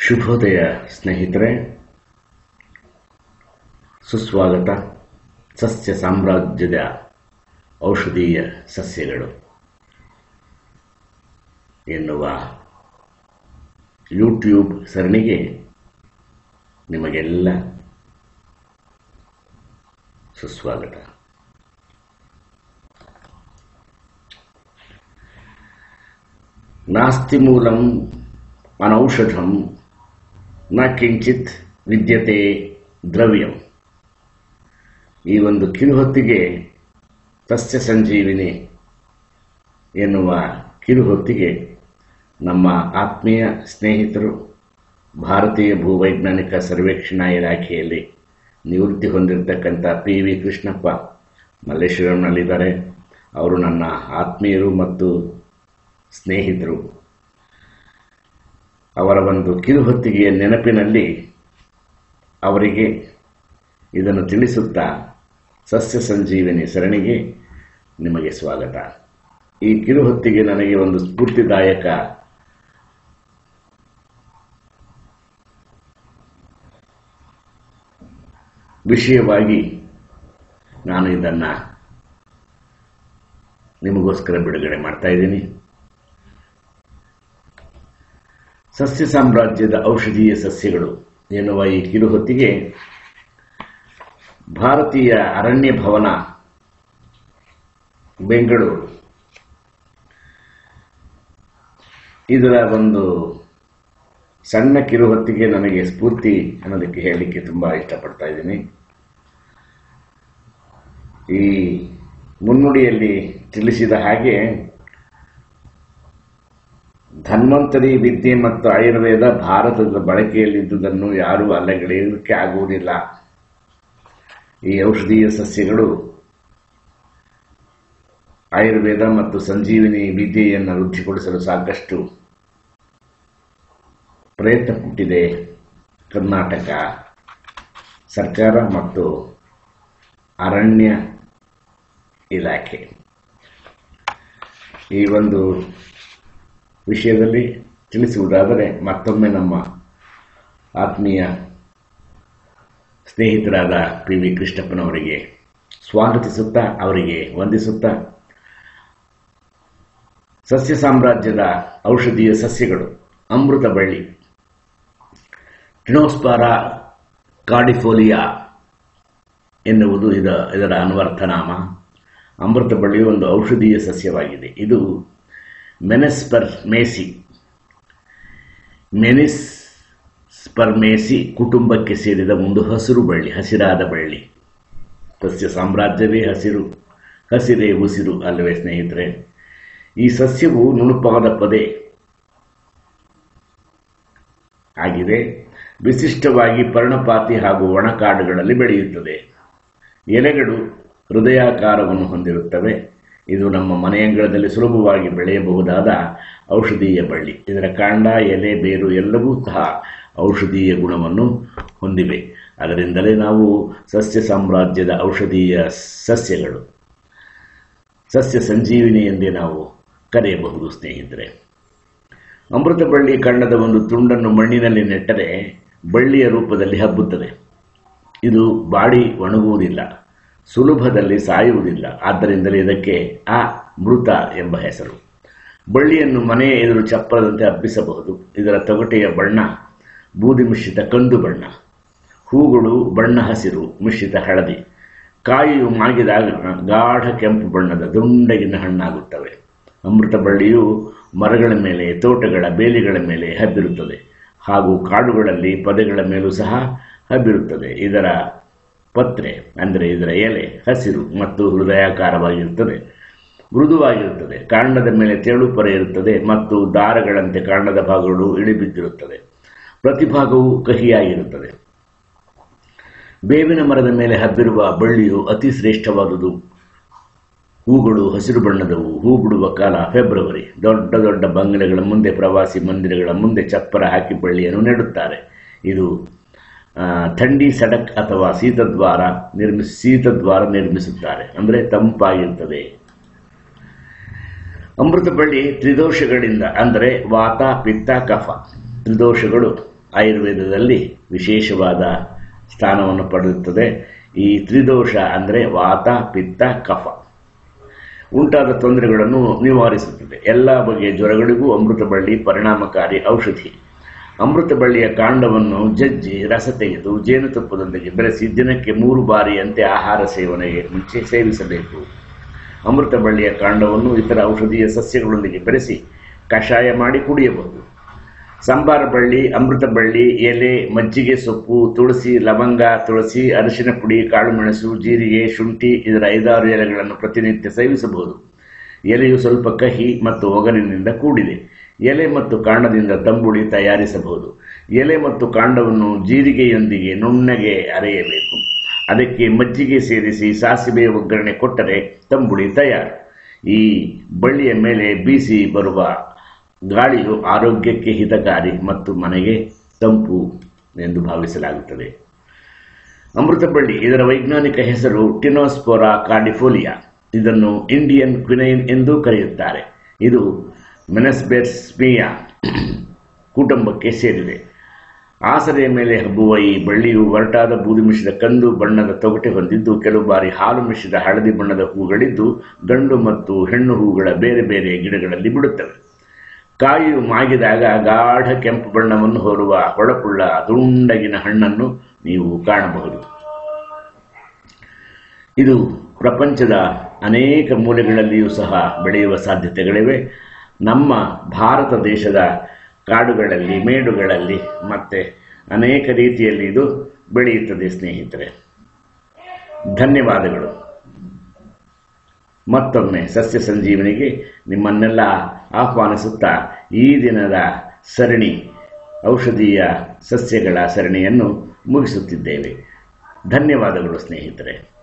ಶುಭೋದಯ ಸ್ನೇಹಿತರೆ ಸುಸ್ವಾಗತ ಸಸ್ಯ ಸಾಮ್ರಾಜ್ಯದ ಔಷಧೀಯ ಸಸ್ಯಗಳು ಎನ್ನುವ ಯೂಟ್ಯೂಬ್ ಸರಣಿಗೆ ನಿಮಗೆಲ್ಲ ಸುಸ್ವಾಗತ ನಾಸ್ತಿ ಮೂಲಂ ಅನೌಷಧಂ ನ ಕಿಂಚಿತ್ ವಿದ್ಯತೆ ದ್ರವ್ಯಂ ಈ ಒಂದು ಕಿರುಹೊತ್ತಿಗೆ ಸಸ್ಯ ಸಂಜೀವಿನಿ ಎನ್ನುವ ಕಿರುಹೊತ್ತಿಗೆ ನಮ್ಮ ಆತ್ಮೀಯ ಸ್ನೇಹಿತರು ಭಾರತೀಯ ಭೂವೈಜ್ಞಾನಿಕ ಸರ್ವೇಕ್ಷಣಾ ಇಲಾಖೆಯಲ್ಲಿ ನಿವೃತ್ತಿ ಹೊಂದಿರತಕ್ಕಂಥ ಪಿ ವಿ ಕೃಷ್ಣಪ್ಪ ಮಲ್ಲೇಶ್ವರಂನಲ್ಲಿದ್ದಾರೆ ಅವರು ನನ್ನ ಆತ್ಮೀಯರು ಮತ್ತು ಸ್ನೇಹಿತರು ಅವರ ಒಂದು ಕಿರುಹೊತ್ತಿಗೆಯ ನೆನಪಿನಲ್ಲಿ ಅವರಿಗೆ ಇದನ್ನು ತಿಳಿಸುತ್ತಾ ಸಸ್ಯ ಸಂಜೀವಿನಿ ಸರಣಿಗೆ ನಿಮಗೆ ಸ್ವಾಗತ ಈ ಕಿರುಹೊತ್ತಿಗೆ ನನಗೆ ಒಂದು ಸ್ಫೂರ್ತಿದಾಯಕ ವಿಷಯವಾಗಿ ನಾನು ಇದನ್ನು ನಿಮಗೋಸ್ಕರ ಬಿಡುಗಡೆ ಮಾಡ್ತಾ ಇದ್ದೀನಿ ಸಸ್ಯ ಸಾಮ್ರಾಜ್ಯದ ಔಷಧೀಯ ಸಸ್ಯಗಳು ಎನ್ನುವ ಈ ಕಿರುಹೊತ್ತಿಗೆ ಭಾರತೀಯ ಅರಣ್ಯ ಭವನ ಬೆಂಗಳೂರು ಇದರ ಒಂದು ಸಣ್ಣ ಕಿರುಹೊತ್ತಿಗೆ ನನಗೆ ಸ್ಫೂರ್ತಿ ಅನ್ನೋದಕ್ಕೆ ಹೇಳಲಿಕ್ಕೆ ತುಂಬ ಇಷ್ಟಪಡ್ತಾ ಇದ್ದೀನಿ ಈ ಮುನ್ನುಡಿಯಲ್ಲಿ ತಿಳಿಸಿದ ಹಾಗೆ ಧನ್ವಂತರಿ ವಿದ್ಯೆ ಮತ್ತು ಆಯುರ್ವೇದ ಭಾರತದ ಬಳಕೆಯಲ್ಲಿದ್ದುದನ್ನು ಯಾರೂ ಅಲ್ಲಗಳೆಯಲಿಕ್ಕೆ ಆಗುವುದಿಲ್ಲ ಈ ಔಷಧೀಯ ಸಸ್ಯಗಳು ಆಯುರ್ವೇದ ಮತ್ತು ಸಂಜೀವಿನಿ ವಿದ್ಯೆಯನ್ನು ವೃದ್ಧಿಗೊಳಿಸಲು ಸಾಕಷ್ಟು ಪ್ರಯತ್ನ ಪಟ್ಟಿದೆ ಕರ್ನಾಟಕ ಸರ್ಕಾರ ಮತ್ತು ಅರಣ್ಯ ಇಲಾಖೆ ಈ ಒಂದು ವಿಷಯದಲ್ಲಿ ತಿಳಿಸುವುದಾದರೆ ಮತ್ತೊಮ್ಮೆ ನಮ್ಮ ಆತ್ಮೀಯ ಸ್ನೇಹಿತರಾದ ಪಿ ವಿ ಕೃಷ್ಣಪ್ಪನವರಿಗೆ ಸ್ವಾಗತಿಸುತ್ತಾ ಅವರಿಗೆ ವಂದಿಸುತ್ತಾ ಸಸ್ಯ ಸಾಮ್ರಾಜ್ಯದ ಔಷಧೀಯ ಸಸ್ಯಗಳು ಅಮೃತ ಬಳ್ಳಿ ಟಿನೋಸ್ಪಾರ ಕಾರ್ಡಿಫೋಲಿಯಾ ಎನ್ನುವುದು ಇದ ಇದರ ಅನ್ವರ್ಥನಾಮ ಅಮೃತ ಬಳ್ಳಿಯು ಒಂದು ಔಷಧೀಯ ಸಸ್ಯವಾಗಿದೆ ಇದು ಮೆನೆಸ್ಪರ್ ಮೇಸಿ ಮೆನಿಸ್ ಸ್ಪರ್ಮೇಸಿ ಕುಟುಂಬಕ್ಕೆ ಸೇರಿದ ಒಂದು ಹಸಿರು ಬಳ್ಳಿ ಹಸಿರಾದ ಬಳ್ಳಿ ಸಸ್ಯ ಸಾಮ್ರಾಜ್ಯವೇ ಹಸಿರು ಹಸಿರೇ ಉಸಿರು ಅಲ್ಲವೇ ಸ್ನೇಹಿತರೆ ಈ ಸಸ್ಯವು ನುಣುಪಾದ ಪದೇ ಆಗಿದೆ ವಿಶಿಷ್ಟವಾಗಿ ಪರ್ಣಪಾತಿ ಹಾಗೂ ಒಣಕಾಡುಗಳಲ್ಲಿ ಬೆಳೆಯುತ್ತದೆ ಎಲೆಗಳು ಹೃದಯಾಕಾರವನ್ನು ಹೊಂದಿರುತ್ತವೆ ಇದು ನಮ್ಮ ಮನೆಯಂಗಳದಲ್ಲಿ ಸುಲಭವಾಗಿ ಬೆಳೆಯಬಹುದಾದ ಔಷಧೀಯ ಬಳ್ಳಿ ಇದರ ಕಾಂಡ ಎಲೆ ಬೇರು ಎಲ್ಲವೂ ಸಹ ಔಷಧೀಯ ಗುಣವನ್ನು ಹೊಂದಿವೆ ಅದರಿಂದಲೇ ನಾವು ಸಸ್ಯ ಸಾಮ್ರಾಜ್ಯದ ಔಷಧೀಯ ಸಸ್ಯಗಳು ಸಸ್ಯ ಸಂಜೀವಿನಿ ಎಂದೇ ನಾವು ಕರೆಯಬಹುದು ಸ್ನೇಹಿತರೆ ಅಮೃತ ಬಳ್ಳಿ ಕಾಂಡದ ಒಂದು ತುಂಡನ್ನು ಮಣ್ಣಿನಲ್ಲಿ ನೆಟ್ಟರೆ ಬಳ್ಳಿಯ ರೂಪದಲ್ಲಿ ಹಬ್ಬುತ್ತದೆ ಇದು ಬಾಡಿ ಒಣಗುವುದಿಲ್ಲ ಸುಲಭದಲ್ಲಿ ಸಾಯುವುದಿಲ್ಲ ಆದ್ದರಿಂದಲೇ ಇದಕ್ಕೆ ಆ ಮೃತ ಎಂಬ ಹೆಸರು ಬಳ್ಳಿಯನ್ನು ಮನೆಯ ಎದುರು ಚಪ್ಪರದಂತೆ ಹಬ್ಬಿಸಬಹುದು ಇದರ ತೊಗಟೆಯ ಬಣ್ಣ ಬೂದಿ ಮಿಶ್ರಿತ ಕಂದು ಬಣ್ಣ ಹೂಗಳು ಬಣ್ಣ ಹಸಿರು ಮಿಶ್ರಿತ ಹಳದಿ ಕಾಯಿಯು ಮಾಗಿದಾಗ ಗಾಢ ಕೆಂಪು ಬಣ್ಣದ ದುಂಡಗಿನ ಹಣ್ಣಾಗುತ್ತವೆ ಅಮೃತ ಬಳ್ಳಿಯು ಮರಗಳ ಮೇಲೆ ತೋಟಗಳ ಬೇಲಿಗಳ ಮೇಲೆ ಹಬ್ಬಿರುತ್ತದೆ ಹಾಗೂ ಕಾಡುಗಳಲ್ಲಿ ಪೊದೆಗಳ ಮೇಲೂ ಸಹ ಹಬ್ಬಿರುತ್ತದೆ ಇದರ ಪತ್ರೆ ಅಂದರೆ ಇದರ ಎಲೆ ಹಸಿರು ಮತ್ತು ಹೃದಯಾಕಾರವಾಗಿರುತ್ತದೆ ಮೃದುವಾಗಿರುತ್ತದೆ ಕಾಂಡದ ಮೇಲೆ ತೆಳು ಪೊರೆ ಇರುತ್ತದೆ ಮತ್ತು ದಾರಗಳಂತೆ ಕಾಂಡದ ಭಾಗಗಳು ಇಳಿಬಿದ್ದಿರುತ್ತದೆ ಪ್ರತಿ ಭಾಗವು ಕಹಿಯಾಗಿರುತ್ತದೆ ಬೇವಿನ ಮರದ ಮೇಲೆ ಹಬ್ಬಿರುವ ಬಳ್ಳಿಯು ಅತಿ ಶ್ರೇಷ್ಠವಾದುದು ಹೂಗಳು ಹಸಿರು ಬಣ್ಣದವು ಹೂ ಬಿಡುವ ಕಾಲ ಫೆಬ್ರವರಿ ದೊಡ್ಡ ದೊಡ್ಡ ಬಂಗಲೆಗಳ ಮುಂದೆ ಪ್ರವಾಸಿ ಮಂದಿರಗಳ ಮುಂದೆ ಚಪ್ಪರ ಹಾಕಿ ಬಳ್ಳಿಯನ್ನು ನೆಡುತ್ತಾರೆ ಇದು ಥಂಡಿ ಸಡಕ್ ಅಥವಾ ಶೀತದ್ವಾರ ನಿರ್ಮಿಸಿ ಶೀತದ್ವಾರ ನಿರ್ಮಿಸುತ್ತಾರೆ ಅಂದರೆ ತಂಪಾಗಿರ್ತದೆ ಅಮೃತ ಬಳ್ಳಿ ತ್ರಿದೋಷಗಳಿಂದ ಅಂದರೆ ವಾತ ಪಿತ್ತ ಕಫ ತ್ರಿದೋಷಗಳು ಆಯುರ್ವೇದದಲ್ಲಿ ವಿಶೇಷವಾದ ಸ್ಥಾನವನ್ನು ಪಡೆಯುತ್ತದೆ ಈ ತ್ರಿದೋಷ ಅಂದರೆ ವಾತ ಪಿತ್ತ ಕಫ ಉಂಟಾದ ತೊಂದರೆಗಳನ್ನು ನಿವಾರಿಸುತ್ತದೆ ಎಲ್ಲ ಬಗೆಯ ಜ್ವರಗಳಿಗೂ ಅಮೃತ ಬಳ್ಳಿ ಪರಿಣಾಮಕಾರಿ ಔಷಧಿ ಅಮೃತ ಬಳ್ಳಿಯ ಕಾಂಡವನ್ನು ಜಜ್ಜಿ ರಸ ತೆಗೆದು ಜೇನುತುಪ್ಪದೊಂದಿಗೆ ಬೆರೆಸಿ ದಿನಕ್ಕೆ ಮೂರು ಬಾರಿಯಂತೆ ಆಹಾರ ಸೇವನೆಗೆ ಮುಂಚೆ ಸೇವಿಸಬೇಕು ಅಮೃತ ಬಳ್ಳಿಯ ಕಾಂಡವನ್ನು ಇತರ ಔಷಧೀಯ ಸಸ್ಯಗಳೊಂದಿಗೆ ಬೆರೆಸಿ ಕಷಾಯ ಮಾಡಿ ಕುಡಿಯಬಹುದು ಸಂಬಾರ ಬಳ್ಳಿ ಅಮೃತ ಬಳ್ಳಿ ಎಲೆ ಮಜ್ಜಿಗೆ ಸೊಪ್ಪು ತುಳಸಿ ಲವಂಗ ತುಳಸಿ ಅರಿಶಿನ ಪುಡಿ ಕಾಳುಮೆಣಸು ಜೀರಿಗೆ ಶುಂಠಿ ಇದರ ಐದಾರು ಎಲೆಗಳನ್ನು ಪ್ರತಿನಿತ್ಯ ಸೇವಿಸಬಹುದು ಎಲೆಯು ಸ್ವಲ್ಪ ಕಹಿ ಮತ್ತು ಒಗರಿನಿಂದ ಕೂಡಿದೆ ಎಲೆ ಮತ್ತು ಕಾಂಡದಿಂದ ತಂಬುಳಿ ತಯಾರಿಸಬಹುದು ಎಲೆ ಮತ್ತು ಕಾಂಡವನ್ನು ಜೀರಿಗೆಯೊಂದಿಗೆ ನುಣ್ಣಗೆ ಅರೆಯಬೇಕು ಅದಕ್ಕೆ ಮಜ್ಜಿಗೆ ಸೇರಿಸಿ ಸಾಸಿವೆ ಒಗ್ಗರಣೆ ಕೊಟ್ಟರೆ ತಂಬುಳಿ ತಯಾರು ಈ ಬಳ್ಳಿಯ ಮೇಲೆ ಬೀಸಿ ಬರುವ ಗಾಳಿಯು ಆರೋಗ್ಯಕ್ಕೆ ಹಿತಕಾರಿ ಮತ್ತು ಮನೆಗೆ ತಂಪು ಎಂದು ಭಾವಿಸಲಾಗುತ್ತದೆ ಅಮೃತ ಬಳ್ಳಿ ಇದರ ವೈಜ್ಞಾನಿಕ ಹೆಸರು ಟಿನೋಸ್ಪೋರಾ ಕಾರ್ಡಿಫೋಲಿಯಾ ಇದನ್ನು ಇಂಡಿಯನ್ ಕ್ವಿನೈನ್ ಎಂದೂ ಕರೆಯುತ್ತಾರೆ ಇದು ಮೆನಸ್ಬೆರ್ಸ್ಮಿಯಾ ಕುಟುಂಬಕ್ಕೆ ಸೇರಿದೆ ಆಸರೆಯ ಮೇಲೆ ಹಬ್ಬುವ ಈ ಬಳ್ಳಿಯು ಒರಟಾದ ಬೂದು ಮಿಶ್ರಿದ ಕಂದು ಬಣ್ಣದ ತೊಗಟೆ ಹೊಂದಿದ್ದು ಕೆಲವು ಬಾರಿ ಹಾಲು ಮಿಶ್ರಿದ ಹಳದಿ ಬಣ್ಣದ ಹೂಗಳಿದ್ದು ಗಂಡು ಮತ್ತು ಹೆಣ್ಣು ಹೂಗಳ ಬೇರೆ ಬೇರೆ ಗಿಡಗಳಲ್ಲಿ ಬಿಡುತ್ತವೆ ಕಾಯಿಯು ಮಾಗಿದಾಗ ಗಾಢ ಕೆಂಪು ಬಣ್ಣವನ್ನು ಹೊರುವ ಹೊಳಪುಳ್ಳ ದುಂಡಗಿನ ಹಣ್ಣನ್ನು ನೀವು ಕಾಣಬಹುದು ಇದು ಪ್ರಪಂಚದ ಅನೇಕ ಮೂಲೆಗಳಲ್ಲಿಯೂ ಸಹ ಬೆಳೆಯುವ ಸಾಧ್ಯತೆಗಳಿವೆ ನಮ್ಮ ಭಾರತ ದೇಶದ ಕಾಡುಗಳಲ್ಲಿ ಮೇಡುಗಳಲ್ಲಿ ಮತ್ತು ಅನೇಕ ರೀತಿಯಲ್ಲಿ ಇದು ಬೆಳೆಯುತ್ತದೆ ಸ್ನೇಹಿತರೆ ಧನ್ಯವಾದಗಳು ಮತ್ತೊಮ್ಮೆ ಸಸ್ಯ ಸಂಜೀವನಿಗೆ ನಿಮ್ಮನ್ನೆಲ್ಲ ಆಹ್ವಾನಿಸುತ್ತಾ ಈ ದಿನದ ಸರಣಿ ಔಷಧೀಯ ಸಸ್ಯಗಳ ಸರಣಿಯನ್ನು ಮುಗಿಸುತ್ತಿದ್ದೇವೆ ಧನ್ಯವಾದಗಳು ಸ್ನೇಹಿತರೆ